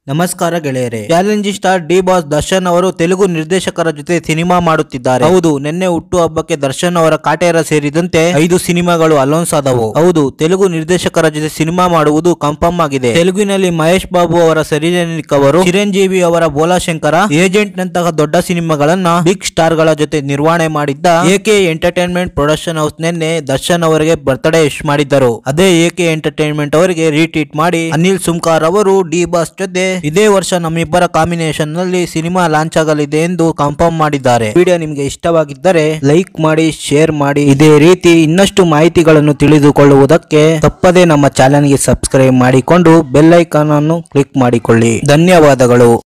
ನಮಸ್ಕಾರ ಗೆಳೆಯರೆ challenging star D Boss Darshan ಅವರು ತೆಲುಗು ನಿರ್ದೇಶಕರ ಜೊತೆ ಸಿನಿಮಾ ಮಾಡುತ್ತಿದ್ದಾರೆ ಹೌದು ನಿನ್ನೆ ಹುಟ್ಟು ಹಬ್ಬಕ್ಕೆ ದರ್ಶನ್ ಅವರ ಕಾಟೇರ ಸೇರಿದಂತೆ ಐದು ಸಿನಿಮಾಗಳು ಅಲೌನ್ಸ್ ಆದವು ಹೌದು ತೆಲುಗು ನಿರ್ದೇಶಕರ ಜೊತೆ ಸಿನಿಮಾ ಮಾಡುವುದು ಕನ್ಫರ್ಮ್ ಆಗಿದೆ ತೆಲುಗಿನಲ್ಲಿ ಮಹೇಶ್ ಬಾಬು ಅವರ ಸರಿಜನಿಕ್ ಅವರು ಚಿರಂಜೀವಿ ಅವರ ಬೋಲಾಶಂಕರ ಏಜೆಂಟ್ ನಂತಹ ದೊಡ್ಡ ಸಿನಿಮಾಗಳನ್ನ ಬಿಗ್ ಸ್ಟಾರ್ ಗಳ ಜೊತೆ ನಿರ್ವಹಣೆ ಮಾಡಿದ್ದ ಎಕೆ ಎಂಟರ್ಟೈನ್ಮೆಂಟ್ ಪ್ರೊಡಕ್ಷನ್ ಹೌಸ್ ನಿನ್ನೆ ದರ್ಶನ್ ಅವರಿಗೆ ಬರ್ತ್ಡೇ ವಿಶ್ ಮಾಡಿದ್ದರು ಅದೇ ಎಕೆ ಎಂಟರ್ಟೈನ್ಮೆಂಟ್ ಅವರಿಗೆ ರೀಟ್ವೀಟ್ ಮಾಡಿ ಅನಿಲ್ ಸುಮ್ಕಾರ್ ಅವರು ಡಿ ಬಾಸ್ ಜೊತೆ ಇದೇ ವರ್ಷ ನಮ್ಮಿಬ್ಬರ ಕಾಂಬಿನೇಷನ್ ನಲ್ಲಿ ಸಿನಿಮಾ ಲಾಂಚ್ ಆಗಲಿದೆ ಎಂದು ಕನ್ಫರ್ಮ್ ಮಾಡಿದ್ದಾರೆ ವಿಡಿಯೋ ನಿಮಗೆ ಇಷ್ಟವಾಗಿದ್ದರೆ ಲೈಕ್ ಮಾಡಿ ಶೇರ್ ಮಾಡಿ ಇದೇ ರೀತಿ ಇನ್ನಷ್ಟು ಮಾಹಿತಿಗಳನ್ನು ತಿಳಿದುಕೊಳ್ಳುವುದಕ್ಕೆ ತಪ್ಪದೇ ನಮ್ಮ ಚಾನೆಲ್ಗೆ ಸಬ್ಸ್ಕ್ರೈಬ್ ಮಾಡಿಕೊಂಡು ಬೆಲ್ ಐಕಾನ್ ಅನ್ನು ಕ್ಲಿಕ್ ಮಾಡಿಕೊಳ್ಳಿ ಧನ್ಯವಾದಗಳು